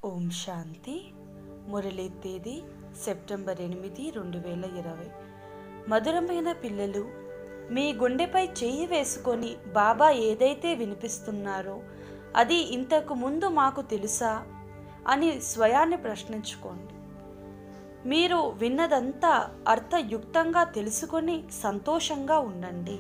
ఓం శాంతి మురళి తేదీ సెప్టెంబర్ ఎనిమిది రెండు వేల ఇరవై మధురమైన పిల్లలు మీ గుండెపై చెయ్యి వేసుకొని బాబా ఏదైతే వినిపిస్తున్నారో అది ఇంతకు ముందు మాకు తెలుసా అని స్వయాన్ని ప్రశ్నించుకోండి మీరు విన్నదంతా అర్థయుక్తంగా తెలుసుకొని సంతోషంగా ఉండండి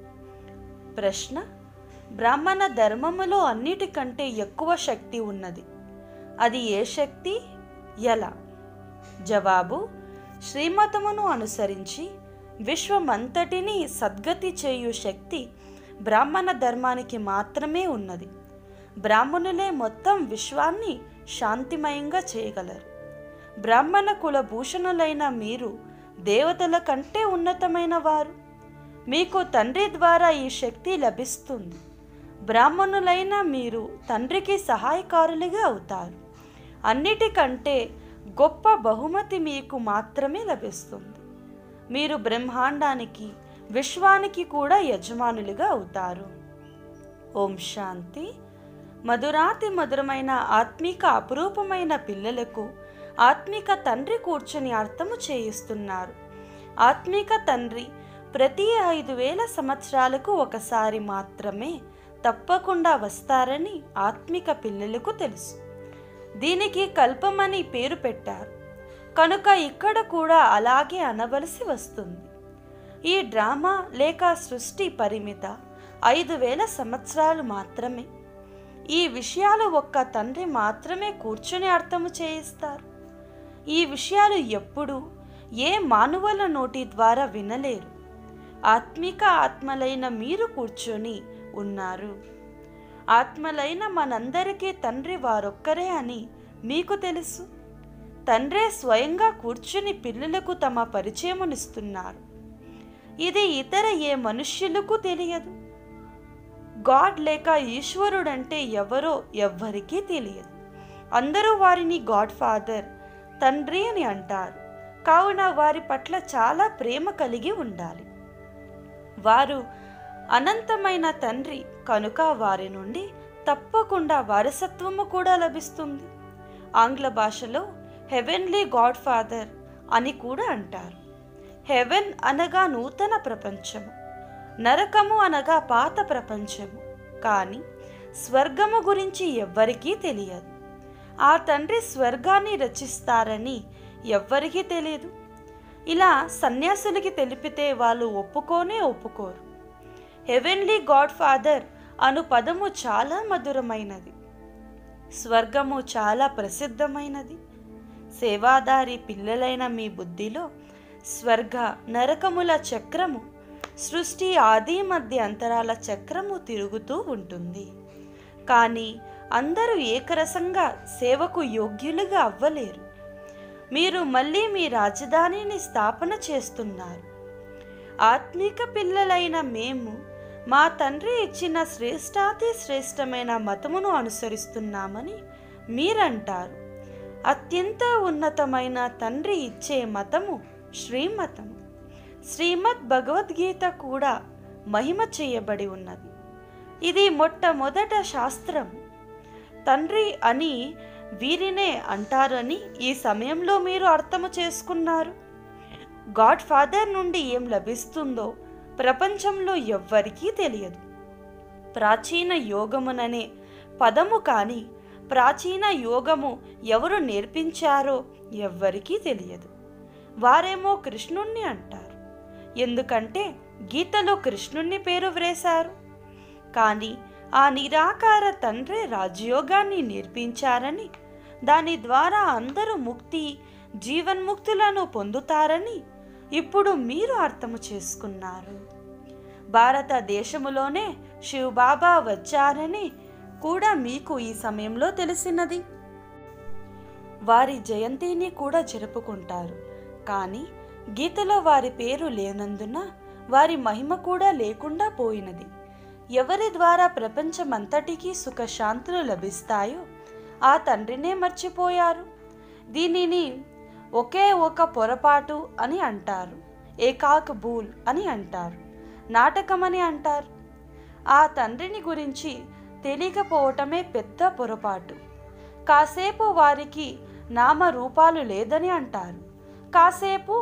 ప్రశ్న బ్రాహ్మణ ధర్మములో అన్నిటికంటే ఎక్కువ శక్తి ఉన్నది అది ఏ శక్తి ఎలా జవాబు శ్రీమతమును అనుసరించి విశ్వమంతటిని సద్గతి చేయు శక్తి బ్రాహ్మణ ధర్మానికి మాత్రమే ఉన్నది బ్రాహ్మణులే మొత్తం విశ్వాన్ని శాంతిమయంగా చేయగలరు బ్రాహ్మణ కుల భూషణులైన మీరు దేవతల కంటే ఉన్నతమైన వారు మీకు తండ్రి ద్వారా ఈ శక్తి లభిస్తుంది బ్రాహ్మణులైన మీరు తండ్రికి సహాయకారులుగా అవుతారు అన్నిటికంటే గొప్ప బహుమతి మీకు మాత్రమే లభిస్తుంది మీరు బ్రహ్మాండానికి విశ్వానికి కూడా యజమానులుగా అవుతారు ఓం శాంతి మధురాతి మధురమైన ఆత్మిక అపురూపమైన పిల్లలకు ఆత్మిక తండ్రి కూర్చొని అర్థము చేయిస్తున్నారు ఆత్మిక తండ్రి ప్రతి ఐదు వేల సంవత్సరాలకు ఒకసారి మాత్రమే తప్పకుండా వస్తారని ఆత్మిక పిల్లలకు తెలుసు దీనికి కల్పమని పేరు పెట్టారు కనుక ఇక్కడ కూడా అలాగే అనవలసి వస్తుంది ఈ డ్రామా లేక సృష్టి పరిమిత ఐదు వేల సంవత్సరాలు మాత్రమే ఈ విషయాలు ఒక్క తండ్రి మాత్రమే కూర్చుని అర్థము చేయిస్తారు ఈ విషయాలు ఎప్పుడు ఏ మానవుల నోటి ద్వారా వినలేరు ఆత్మిక ఆత్మలైన మీరు కూర్చొని ఉన్నారు ఆత్మలైన మనందరికీ తండ్రి వారొక్కరే అని మీకు తెలుసు తండ్రే స్వయంగా కూర్చుని పిల్లలకు తమ పరిచయమునిస్తున్నారు ఇది ఇతర ఏ మనుష్యులకు తెలియదు గాడ్ లేక ఈశ్వరుడంటే ఎవరో ఎవ్వరికీ తెలియదు అందరూ వారిని గాడ్ ఫాదర్ తండ్రి అని అంటారు కావున వారి పట్ల చాలా ప్రేమ కలిగి ఉండాలి వారు అనంతమైన తండ్రి కనుక వారి నుండి తప్పకుండా వారసత్వము కూడా లభిస్తుంది ఆంగ్ల భాషలో హెవెన్లీ గాడ్ ఫాదర్ అని కూడా అంటారు హెవెన్ అనగా నూతన ప్రపంచము నరకము అనగా పాత ప్రపంచము కానీ స్వర్గము గురించి ఎవ్వరికీ తెలియదు ఆ తండ్రి స్వర్గాన్ని రచిస్తారని ఎవ్వరికీ తెలియదు ఇలా సన్యాసులకి తెలిపితే వాళ్ళు ఒప్పుకోనే ఒప్పుకోరు హెవెన్లీ గాడ్ ఫాదర్ అను పదము చాలా మధురమైనది స్వర్గము చాలా ప్రసిద్ధమైనది సేవాదారి పిల్లలైన మీ బుద్ధిలో స్వర్గ నరకముల చక్రము సృష్టి ఆది మధ్య అంతరాల చక్రము తిరుగుతూ ఉంటుంది కానీ అందరూ ఏకరసంగా సేవకు యోగ్యులుగా అవ్వలేరు మీరు మళ్ళీ మీ రాజధానిని స్థాపన చేస్తున్నారు ఆత్మిక పిల్లలైన మేము మా తండ్రి ఇచ్చిన శ్రేష్టాతి శ్రేష్టమైన మతమును అనుసరిస్తున్నామని మీరంటారు అత్యంత ఉన్నతమైన తండ్రి ఇచ్చే మతము శ్రీమతము శ్రీమద్ భగవద్గీత కూడా మహిమ చేయబడి ఉన్నది ఇది మొట్టమొదట శాస్త్రము తండ్రి అని వీరినే అంటారని ఈ సమయంలో మీరు అర్థము చేసుకున్నారు గాడ్ ఫాదర్ నుండి ఏం లభిస్తుందో ప్రపంచంలో ఎవ్వరికీ తెలియదు ప్రాచీన యోగముననే పదము కానీ ప్రాచీన యోగము ఎవరు నేర్పించారో ఎవ్వరికీ తెలియదు వారేమో కృష్ణుణ్ణి అంటారు ఎందుకంటే గీతలో కృష్ణుణ్ణి పేరు వ్రేశారు కానీ ఆ నిరాకార తండ్రి రాజయోగాన్ని నేర్పించారని దాని ద్వారా అందరూ ముక్తి జీవన్ముక్తులను పొందుతారని ఇప్పుడు మీరు అర్థము చేసుకున్నారు భారతదేశములోనే శివబాబా వచ్చారని కూడా మీకు ఈ సమయంలో తెలిసినది వారి జయంతిని కూడా జరుపుకుంటారు కానీ గీతలో వారి పేరు లేనందున వారి మహిమ కూడా లేకుండా పోయినది ఎవరి ద్వారా ప్రపంచమంతటికీ సుఖశాంతులు లభిస్తాయో ఆ తండ్రినే మర్చిపోయారు దీనిని ఒకే ఒక పొరపాటు అని అంటారు ఏకాక్ బూల్ అని అంటారు నాటకమని అంటారు ఆ తండ్రిని గురించి తెలియకపోవటమే పెద్ద పొరపాటు కాసేపు వారికి నామరూపాలు లేదని అంటారు కాసేపు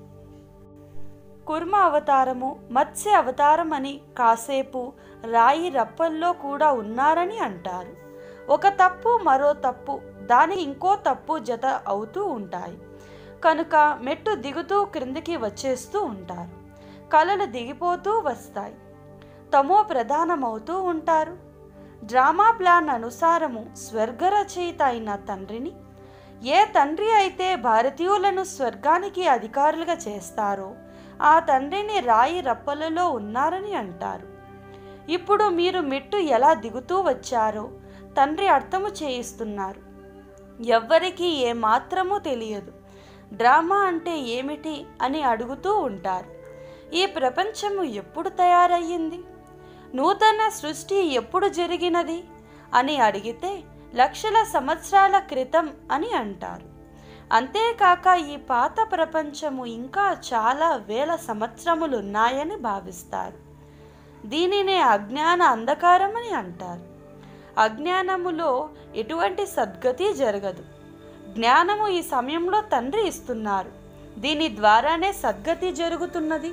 కుర్మ అవతారము మత్స్య అవతారం అని కాసేపు రాయి రప్పల్లో కూడా ఉన్నారని అంటారు ఒక తప్పు మరో తప్పు దానికి ఇంకో తప్పు జత అవుతూ ఉంటాయి కనుక మెట్టు దిగుతూ క్రిందికి వచ్చేస్తూ ఉంటారు కళలు దిగిపోతూ వస్తాయి తమో ప్రధానమవుతూ ఉంటారు డ్రామా ప్లాన్ అనుసారము స్వర్గ రచయిత అయిన తండ్రిని ఏ తండ్రి అయితే భారతీయులను స్వర్గానికి అధికారులుగా చేస్తారో ఆ తండ్రిని రాయి రప్పలలో ఉన్నారని అంటారు ఇప్పుడు మీరు మెట్టు ఎలా దిగుతూ వచ్చారో తండ్రి అర్థము చేయిస్తున్నారు ఎవ్వరికీ ఏమాత్రమూ తెలియదు డ్రామా అంటే ఏమిటి అని అడుగుతూ ఉంటారు ఈ ప్రపంచము ఎప్పుడు తయారయ్యింది నూతన సృష్టి ఎప్పుడు జరిగినది అని అడిగితే లక్షల సంవత్సరాల క్రితం అని అంటారు అంతేకాక ఈ పాత ప్రపంచము ఇంకా చాలా వేల సంవత్సరములు ఉన్నాయని భావిస్తారు దీనినే అజ్ఞాన అంధకారం అని అంటారు అజ్ఞానములో ఎటువంటి సద్గతి జరగదు జ్ఞానము ఈ సమయంలో తండ్రి ఇస్తున్నారు దీని ద్వారానే సద్గతి జరుగుతున్నది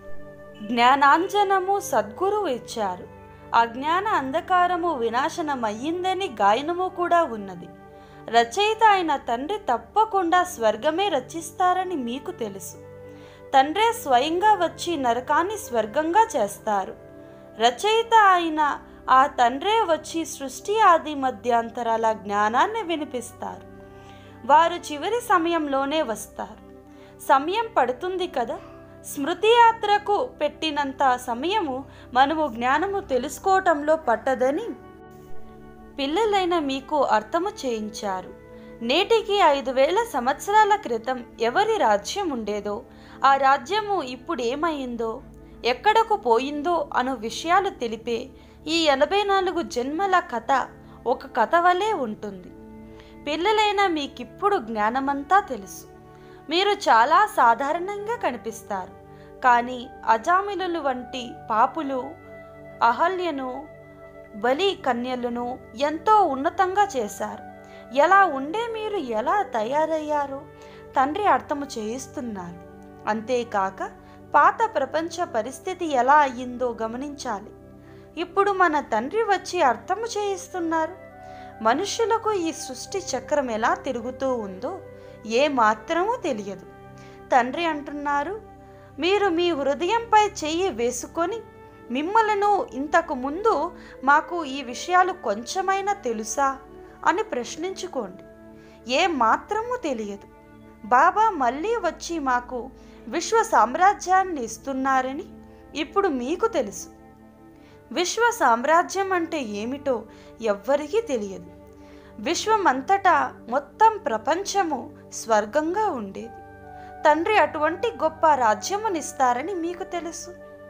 జ్ఞానాంజనము సద్గురువు ఇచ్చారు అజ్ఞాన అంధకారము వినాశనమయ్యిందని గాయనము కూడా ఉన్నది రచయిత అయిన తండ్రి తప్పకుండా స్వర్గమే రచిస్తారని మీకు తెలుసు తండ్రే స్వయంగా వచ్చి నరకాన్ని స్వర్గంగా చేస్తారు రచయిత అయిన ఆ తండ్రే వచ్చి సృష్టి ఆది మధ్యాంతరాల జ్ఞానాన్ని వినిపిస్తారు వారు చివరి సమయంలోనే వస్తారు సమయం పడుతుంది కదా స్మృతి యాత్రకు పెట్టినంత సమయము మనము జ్ఞానము తెలుసుకోవటంలో పట్టదని పిల్లలైన మీకు అర్థము చేయించారు నేటికి ఐదు వేల సంవత్సరాల క్రితం ఎవరి రాజ్యం ఉండేదో ఆ రాజ్యము ఇప్పుడు ఏమైందో ఎక్కడకు పోయిందో అను విషయాలు తెలిపే ఈ ఎనభై నాలుగు జన్మల కథ ఒక కథ వలె ఉంటుంది పిల్లలైన మీకిప్పుడు జ్ఞానమంతా తెలుసు మీరు చాలా సాధారణంగా కనిపిస్తారు కానీ అజామిలులు వంటి పాపులు అహల్యను బలి కన్యలను ఎంతో ఉన్నతంగా చేశారు ఎలా ఉండే మీరు ఎలా తయారయ్యారో తండ్రి అర్థము చేయిస్తున్నారు అంతేకాక పాత ప్రపంచ పరిస్థితి ఎలా అయ్యిందో గమనించాలి ఇప్పుడు మన తండ్రి వచ్చి అర్థము చేయిస్తున్నారు మనుషులకు ఈ సృష్టి చక్రం ఎలా తిరుగుతూ ఉందో ఏ మాత్రమూ తెలియదు తండ్రి అంటున్నారు మీరు మీ హృదయంపై చెయ్యి వేసుకొని మిమ్మలను ఇంతకు ముందు మాకు ఈ విషయాలు కొంచెమైనా తెలుసా అని ప్రశ్నించుకోండి ఏ మాత్రమూ తెలియదు బాబా మళ్ళీ వచ్చి మాకు విశ్వ సామ్రాజ్యాన్ని ఇస్తున్నారని ఇప్పుడు మీకు తెలుసు విశ్వ సామ్రాజ్యం అంటే ఏమిటో ఎవ్వరికీ తెలియదు విశ్వమంతటా మొత్తం ప్రపంచము స్వర్గంగా ఉండేది తండ్రి అటువంటి గొప్ప రాజ్యమునిస్తారని మీకు తెలుసు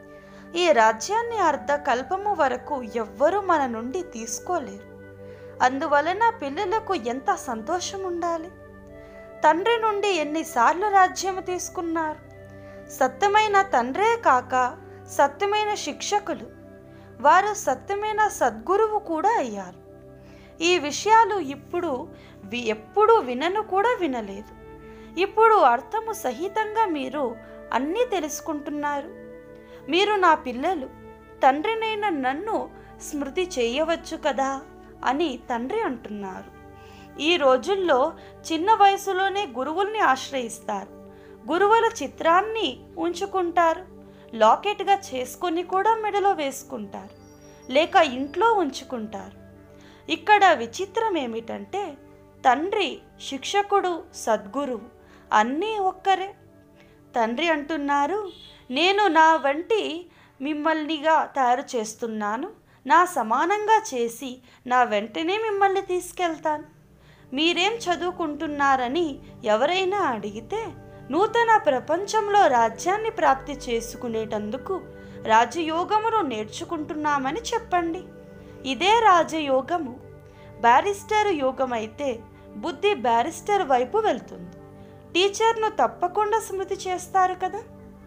ఈ రాజ్యాన్ని అర్ధ కల్పము వరకు ఎవ్వరూ మన నుండి తీసుకోలేరు అందువలన పిల్లలకు ఎంత సంతోషం ఉండాలి తండ్రి నుండి ఎన్నిసార్లు రాజ్యము తీసుకున్నారు సత్యమైన తండ్రే కాక సత్యమైన శిక్షకులు వారు సత్యమైన సద్గురువు కూడా అయ్యారు ఈ విషయాలు ఇప్పుడు వి- ఎప్పుడూ వినను కూడా వినలేదు ఇప్పుడు అర్థము సహితంగా మీరు అన్నీ తెలుసుకుంటున్నారు మీరు నా పిల్లలు తండ్రినైన నన్ను స్మృతి చేయవచ్చు కదా అని తండ్రి అంటున్నారు ఈ రోజుల్లో చిన్న వయసులోనే గురువుల్ని ఆశ్రయిస్తారు గురువుల చిత్రాన్ని ఉంచుకుంటారు లాకెట్గా చేసుకొని కూడా మెడలో వేసుకుంటారు లేక ఇంట్లో ఉంచుకుంటారు ఇక్కడ విచిత్రం ఏమిటంటే తండ్రి శిక్షకుడు సద్గురువు అన్నీ ఒక్కరే తండ్రి అంటున్నారు నేను నా వంటి మిమ్మల్నిగా తయారు చేస్తున్నాను నా సమానంగా చేసి నా వెంటనే మిమ్మల్ని తీసుకెళ్తాను మీరేం చదువుకుంటున్నారని ఎవరైనా అడిగితే నూతన ప్రపంచంలో రాజ్యాన్ని ప్రాప్తి చేసుకునేటందుకు రాజయోగమును నేర్చుకుంటున్నామని చెప్పండి ఇదే రాజయోగము బ్యారిస్టర్ యోగం అయితే బుద్ధి బ్యారిస్టర్ వైపు వెళ్తుంది టీచర్ను తప్పకుండా స్మృతి చేస్తారు కదా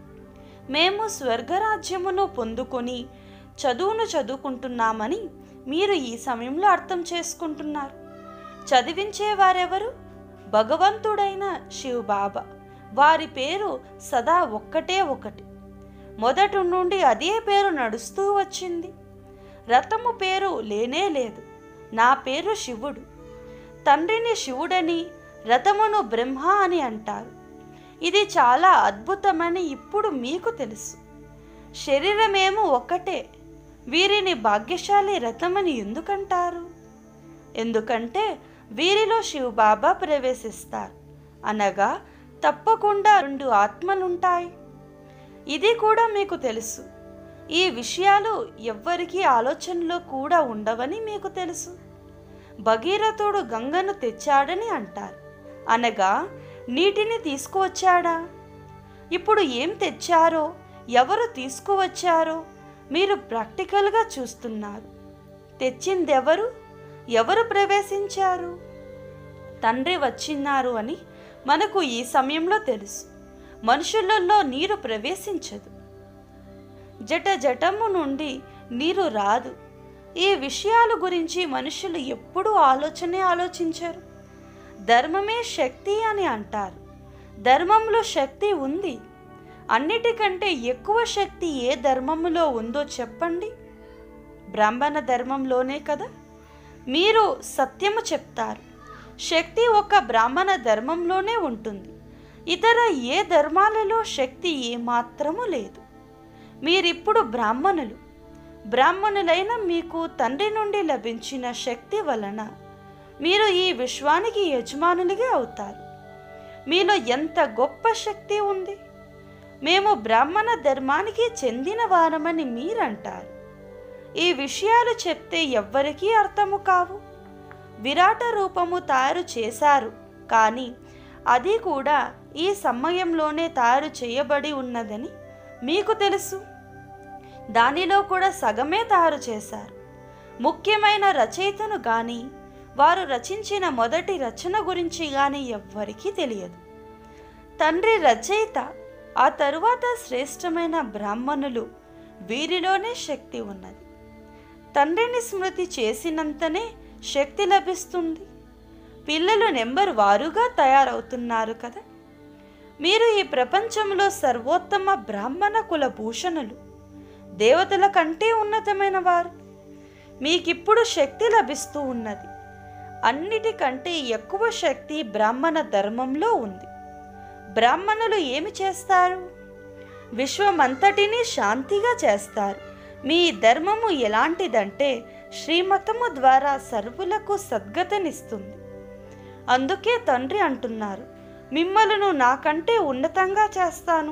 మేము స్వర్గరాజ్యమును పొందుకొని చదువును చదువుకుంటున్నామని మీరు ఈ సమయంలో అర్థం చేసుకుంటున్నారు చదివించేవారెవరు భగవంతుడైన శివబాబా వారి పేరు సదా ఒక్కటే ఒకటి మొదటి నుండి అదే పేరు నడుస్తూ వచ్చింది రథము పేరు లేనే లేదు నా పేరు శివుడు తండ్రిని శివుడని రథమును బ్రహ్మ అని అంటారు ఇది చాలా అద్భుతమని ఇప్పుడు మీకు తెలుసు శరీరమేమో ఒక్కటే వీరిని భాగ్యశాలి రథమని ఎందుకంటారు ఎందుకంటే వీరిలో శివబాబా ప్రవేశిస్తారు అనగా తప్పకుండా రెండు ఆత్మలుంటాయి ఇది కూడా మీకు తెలుసు ఈ విషయాలు ఎవ్వరికీ ఆలోచనలో కూడా ఉండవని మీకు తెలుసు భగీరథుడు గంగను తెచ్చాడని అంటారు అనగా నీటిని తీసుకువచ్చాడా ఇప్పుడు ఏం తెచ్చారో ఎవరు తీసుకువచ్చారో మీరు ప్రాక్టికల్గా చూస్తున్నారు తెచ్చిందెవరు ఎవరు ప్రవేశించారు తండ్రి వచ్చిన్నారు అని మనకు ఈ సమయంలో తెలుసు మనుషులలో నీరు ప్రవేశించదు జట జటము నుండి నీరు రాదు ఈ విషయాల గురించి మనుషులు ఎప్పుడూ ఆలోచనే ఆలోచించరు ధర్మమే శక్తి అని అంటారు ధర్మంలో శక్తి ఉంది అన్నిటికంటే ఎక్కువ శక్తి ఏ ధర్మములో ఉందో చెప్పండి బ్రాహ్మణ ధర్మంలోనే కదా మీరు సత్యము చెప్తారు శక్తి ఒక బ్రాహ్మణ ధర్మంలోనే ఉంటుంది ఇతర ఏ ధర్మాలలో శక్తి ఏమాత్రము లేదు మీరిప్పుడు బ్రాహ్మణులు బ్రాహ్మణులైన మీకు తండ్రి నుండి లభించిన శక్తి వలన మీరు ఈ విశ్వానికి యజమానులుగా అవుతారు మీలో ఎంత గొప్ప శక్తి ఉంది మేము బ్రాహ్మణ ధర్మానికి చెందిన వారమని మీరంటారు ఈ విషయాలు చెప్తే ఎవ్వరికీ అర్థము కావు విరాట రూపము తయారు చేశారు కానీ అది కూడా ఈ సమయంలోనే తయారు చేయబడి ఉన్నదని మీకు తెలుసు దానిలో కూడా సగమే తయారు చేశారు ముఖ్యమైన రచయితను కానీ వారు రచించిన మొదటి రచన గురించి కానీ ఎవ్వరికీ తెలియదు తండ్రి రచయిత ఆ తరువాత శ్రేష్టమైన బ్రాహ్మణులు వీరిలోనే శక్తి ఉన్నది తండ్రిని స్మృతి చేసినంతనే శక్తి లభిస్తుంది పిల్లలు నెంబర్ వారుగా తయారవుతున్నారు కదా మీరు ఈ ప్రపంచంలో సర్వోత్తమ బ్రాహ్మణ కుల భూషణులు దేవతల కంటే ఉన్నతమైన వారు మీకిప్పుడు శక్తి లభిస్తూ ఉన్నది అన్నిటికంటే ఎక్కువ శక్తి బ్రాహ్మణ ధర్మంలో ఉంది బ్రాహ్మణులు ఏమి చేస్తారు విశ్వమంతటిని శాంతిగా చేస్తారు మీ ధర్మము ఎలాంటిదంటే శ్రీమతము ద్వారా సర్వులకు సద్గతనిస్తుంది అందుకే తండ్రి అంటున్నారు మిమ్మలను నాకంటే ఉన్నతంగా చేస్తాను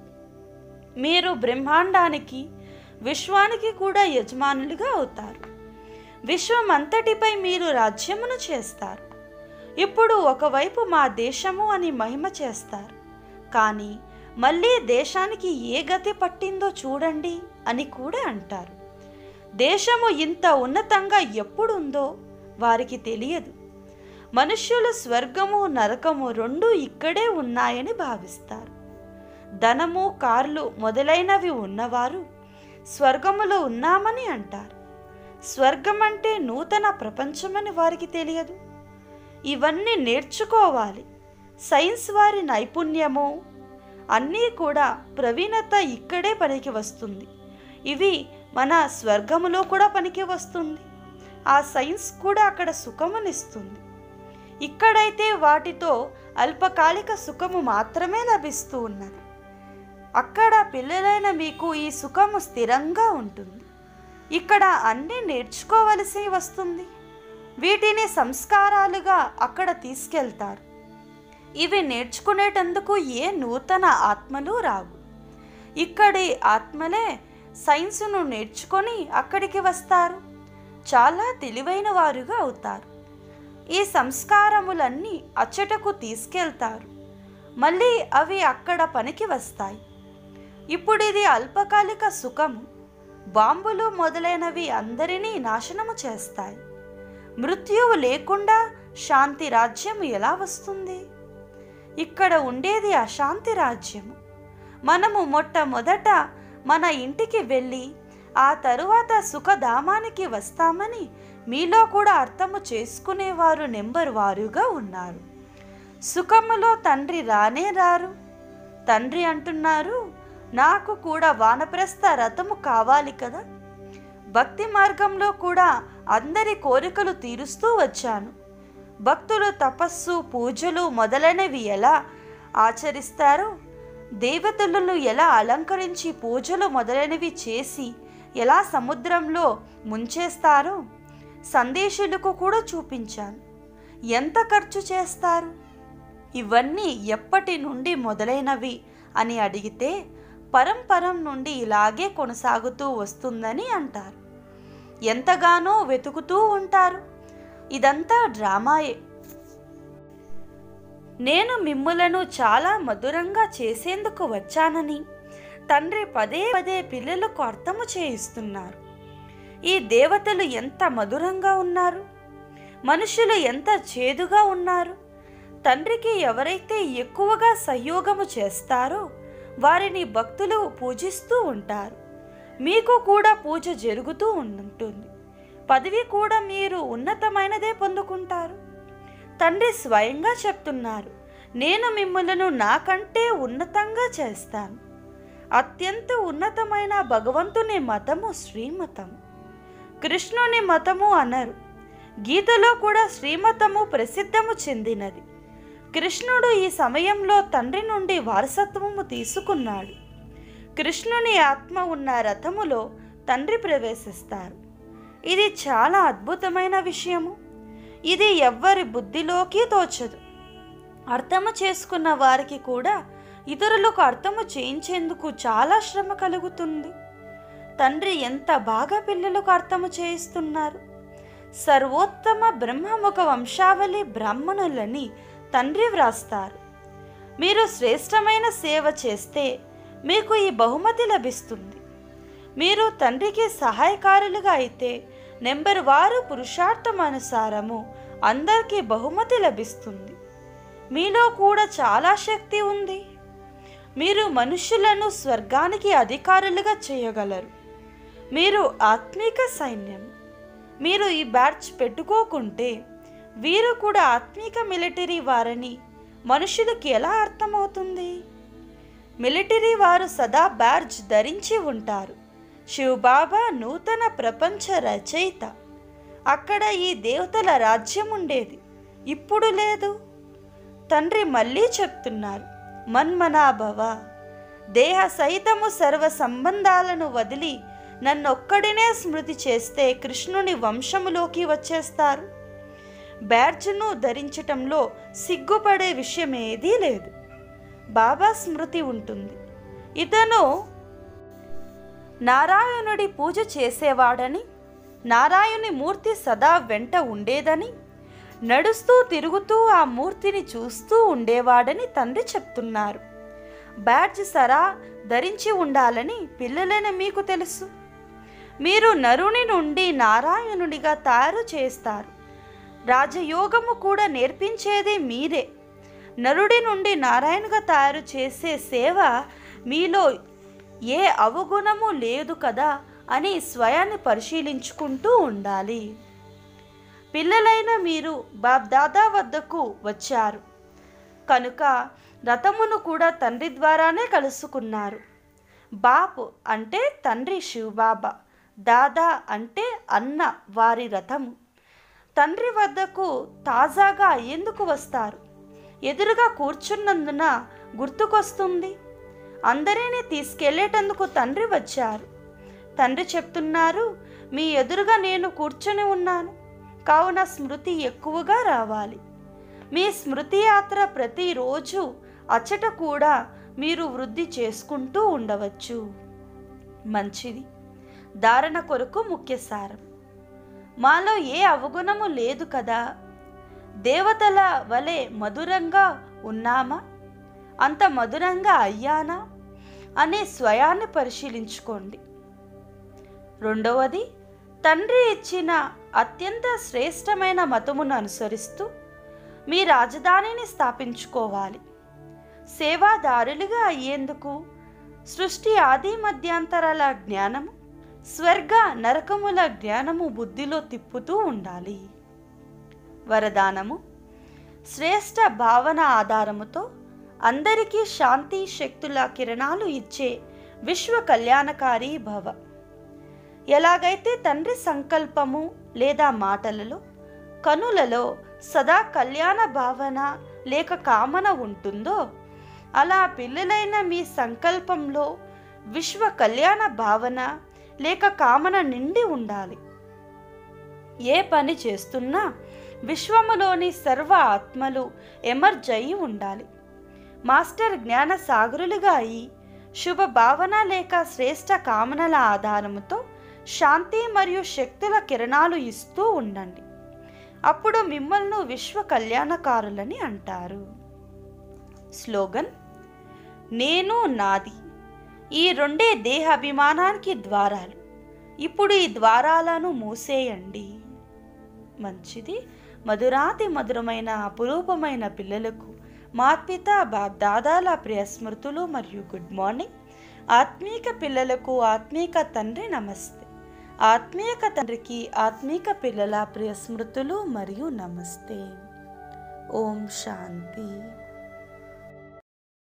మీరు బ్రహ్మాండానికి విశ్వానికి కూడా యజమానులుగా అవుతారు విశ్వమంతటిపై మీరు రాజ్యమును చేస్తారు ఇప్పుడు ఒకవైపు మా దేశము అని మహిమ చేస్తారు కానీ మళ్ళీ దేశానికి ఏ గతి పట్టిందో చూడండి అని కూడా అంటారు దేశము ఇంత ఉన్నతంగా ఎప్పుడుందో వారికి తెలియదు మనుష్యులు స్వర్గము నరకము రెండూ ఇక్కడే ఉన్నాయని భావిస్తారు ధనము కార్లు మొదలైనవి ఉన్నవారు స్వర్గములో ఉన్నామని అంటారు స్వర్గం అంటే నూతన ప్రపంచమని వారికి తెలియదు ఇవన్నీ నేర్చుకోవాలి సైన్స్ వారి నైపుణ్యము అన్నీ కూడా ప్రవీణత ఇక్కడే పనికి వస్తుంది ఇవి మన స్వర్గములో కూడా పనికి వస్తుంది ఆ సైన్స్ కూడా అక్కడ సుఖమునిస్తుంది ఇక్కడైతే వాటితో అల్పకాలిక సుఖము మాత్రమే లభిస్తూ ఉన్నది అక్కడ పిల్లలైన మీకు ఈ సుఖము స్థిరంగా ఉంటుంది ఇక్కడ అన్నీ నేర్చుకోవలసి వస్తుంది వీటిని సంస్కారాలుగా అక్కడ తీసుకెళ్తారు ఇవి నేర్చుకునేటందుకు ఏ నూతన ఆత్మలు రావు ఇక్కడి ఆత్మలే సైన్సును నేర్చుకొని అక్కడికి వస్తారు చాలా తెలివైన వారుగా అవుతారు ఈ సంస్కారములన్నీ అచ్చటకు తీసుకెళ్తారు మళ్ళీ అవి అక్కడ పనికి వస్తాయి ఇప్పుడు ఇది అల్పకాలిక సుఖము బాంబులు మొదలైనవి అందరినీ నాశనము చేస్తాయి మృత్యువు లేకుండా శాంతి రాజ్యం ఎలా వస్తుంది ఇక్కడ ఉండేది అశాంతి రాజ్యము మనము మొట్టమొదట మన ఇంటికి వెళ్ళి ఆ తరువాత సుఖధామానికి వస్తామని మీలో కూడా అర్థము చేసుకునేవారు నెంబర్ వారుగా ఉన్నారు సుఖములో తండ్రి రానే రారు తండ్రి అంటున్నారు నాకు కూడా వానప్రస్థ రథము కావాలి కదా భక్తి మార్గంలో కూడా అందరి కోరికలు తీరుస్తూ వచ్చాను భక్తులు తపస్సు పూజలు మొదలైనవి ఎలా ఆచరిస్తారో దేవతలను ఎలా అలంకరించి పూజలు మొదలైనవి చేసి ఎలా సముద్రంలో ముంచేస్తారో సందేశులకు కూడా చూపించాను ఎంత ఖర్చు చేస్తారు ఇవన్నీ ఎప్పటి నుండి మొదలైనవి అని అడిగితే పరంపరం నుండి ఇలాగే కొనసాగుతూ వస్తుందని అంటారు ఎంతగానో వెతుకుతూ ఉంటారు ఇదంతా డ్రామాయే నేను మిమ్ములను చాలా మధురంగా చేసేందుకు వచ్చానని తండ్రి పదే పదే పిల్లలకు అర్థము చేయిస్తున్నారు ఈ దేవతలు ఎంత మధురంగా ఉన్నారు మనుషులు ఎంత చేదుగా ఉన్నారు తండ్రికి ఎవరైతే ఎక్కువగా సహయోగము చేస్తారో వారిని భక్తులు పూజిస్తూ ఉంటారు మీకు కూడా పూజ జరుగుతూ ఉంటుంది పదవి కూడా మీరు ఉన్నతమైనదే పొందుకుంటారు తండ్రి స్వయంగా చెప్తున్నారు నేను మిమ్మలను నాకంటే ఉన్నతంగా చేస్తాను అత్యంత ఉన్నతమైన భగవంతుని మతము శ్రీమతం కృష్ణుని మతము అనరు గీతలో కూడా శ్రీమతము ప్రసిద్ధము చెందినది కృష్ణుడు ఈ సమయంలో తండ్రి నుండి వారసత్వము తీసుకున్నాడు కృష్ణుని ఆత్మ ఉన్న రథములో తండ్రి ప్రవేశిస్తారు ఇది చాలా అద్భుతమైన విషయము ఇది ఎవ్వరి బుద్ధిలోకి తోచదు అర్థము చేసుకున్న వారికి కూడా ఇతరులకు అర్థము చేయించేందుకు చాలా శ్రమ కలుగుతుంది తండ్రి ఎంత బాగా పిల్లలకు అర్థము చేయిస్తున్నారు సర్వోత్తమ బ్రహ్మముఖ వంశావళి బ్రాహ్మణులని తండ్రి వ్రాస్తారు మీరు శ్రేష్టమైన సేవ చేస్తే మీకు ఈ బహుమతి లభిస్తుంది మీరు తండ్రికి సహాయకారులుగా అయితే నెంబర్ వారు పురుషార్థం అనుసారము అందరికీ బహుమతి లభిస్తుంది మీలో కూడా చాలా శక్తి ఉంది మీరు మనుషులను స్వర్గానికి అధికారులుగా చేయగలరు మీరు ఆత్మిక సైన్యం మీరు ఈ బ్యాడ్జ్ పెట్టుకోకుంటే వీరు కూడా ఆత్మిక మిలిటరీ వారని మనుషులకి ఎలా అర్థమవుతుంది మిలిటరీ వారు సదా బ్యాడ్జ్ ధరించి ఉంటారు శివబాబా నూతన ప్రపంచ రచయిత అక్కడ ఈ దేవతల రాజ్యం ఉండేది ఇప్పుడు లేదు తండ్రి మళ్ళీ చెప్తున్నారు మన్మనాభవ దేహ సహితము సర్వ సంబంధాలను వదిలి నన్నొక్కడినే స్మృతి చేస్తే కృష్ణుని వంశములోకి వచ్చేస్తారు బ్యాడ్జ్ను ధరించటంలో సిగ్గుపడే విషయం ఏదీ లేదు బాబా స్మృతి ఉంటుంది ఇతను నారాయణుడి పూజ చేసేవాడని నారాయణి మూర్తి సదా వెంట ఉండేదని నడుస్తూ తిరుగుతూ ఆ మూర్తిని చూస్తూ ఉండేవాడని తండ్రి చెప్తున్నారు బ్యాడ్జ్ సరా ధరించి ఉండాలని పిల్లలైన మీకు తెలుసు మీరు నరుని నుండి నారాయణుడిగా తయారు చేస్తారు రాజయోగము కూడా నేర్పించేది మీరే నరుడి నుండి నారాయణగా తయారు చేసే సేవ మీలో ఏ అవగుణము లేదు కదా అని స్వయాన్ని పరిశీలించుకుంటూ ఉండాలి పిల్లలైన మీరు బాబ్దాదా వద్దకు వచ్చారు కనుక రథమును కూడా తండ్రి ద్వారానే కలుసుకున్నారు బాప్ అంటే తండ్రి శివబాబా దాదా అంటే అన్న వారి రథము తండ్రి వద్దకు తాజాగా ఎందుకు వస్తారు ఎదురుగా కూర్చున్నందున గుర్తుకొస్తుంది అందరినీ తీసుకెళ్లేటందుకు తండ్రి వచ్చారు తండ్రి చెప్తున్నారు మీ ఎదురుగా నేను కూర్చొని ఉన్నాను కావున స్మృతి ఎక్కువగా రావాలి మీ స్మృతి యాత్ర ప్రతిరోజు అచ్చట కూడా మీరు వృద్ధి చేసుకుంటూ ఉండవచ్చు మంచిది ధారణ కొరకు ముఖ్య సారం మాలో ఏ అవగుణము లేదు కదా దేవతల వలె మధురంగా ఉన్నామా అంత మధురంగా అయ్యానా అనే స్వయాన్ని పరిశీలించుకోండి రెండవది తండ్రి ఇచ్చిన అత్యంత శ్రేష్టమైన మతమును అనుసరిస్తూ మీ రాజధానిని స్థాపించుకోవాలి సేవాదారులుగా అయ్యేందుకు సృష్టి ఆది మధ్యాంతరాల జ్ఞానము స్వర్గ నరకముల జ్ఞానము బుద్ధిలో తిప్పుతూ ఉండాలి వరదానము శ్రేష్ట భావన ఆధారముతో అందరికీ శాంతి శక్తుల కిరణాలు ఇచ్చే విశ్వ కళ్యాణకారి భవ ఎలాగైతే తండ్రి సంకల్పము లేదా మాటలలో కనులలో సదా కళ్యాణ భావన లేక కామన ఉంటుందో అలా పిల్లలైన మీ సంకల్పంలో విశ్వ కళ్యాణ భావన లేక కామన నిండి ఉండాలి ఏ పని చేస్తున్నా విశ్వములోని సర్వ ఆత్మలు ఎమర్జ్ అయి ఉండాలి మాస్టర్ జ్ఞాన సాగరులుగా అయి శుభ భావన లేక శ్రేష్ట కామనల ఆధారముతో శాంతి మరియు శక్తుల కిరణాలు ఇస్తూ ఉండండి అప్పుడు మిమ్మల్ని విశ్వ కళ్యాణకారులని అంటారు స్లోగన్ నేను నాది ఈ రెండే దేహాభిమానానికి ద్వారాలు ఇప్పుడు ఈ ద్వారాలను మూసేయండి మంచిది మధురాతి మధురమైన అపురూపమైన పిల్లలకు మాత్పిత బాప్ దాదాల ప్రియ స్మృతులు మరియు గుడ్ మార్నింగ్ ఆత్మీక పిల్లలకు ఆత్మీక తండ్రి నమస్తే ఆత్మీక తండ్రికి ఆత్మీక పిల్లల ప్రియ స్మృతులు మరియు నమస్తే ఓం శాంతి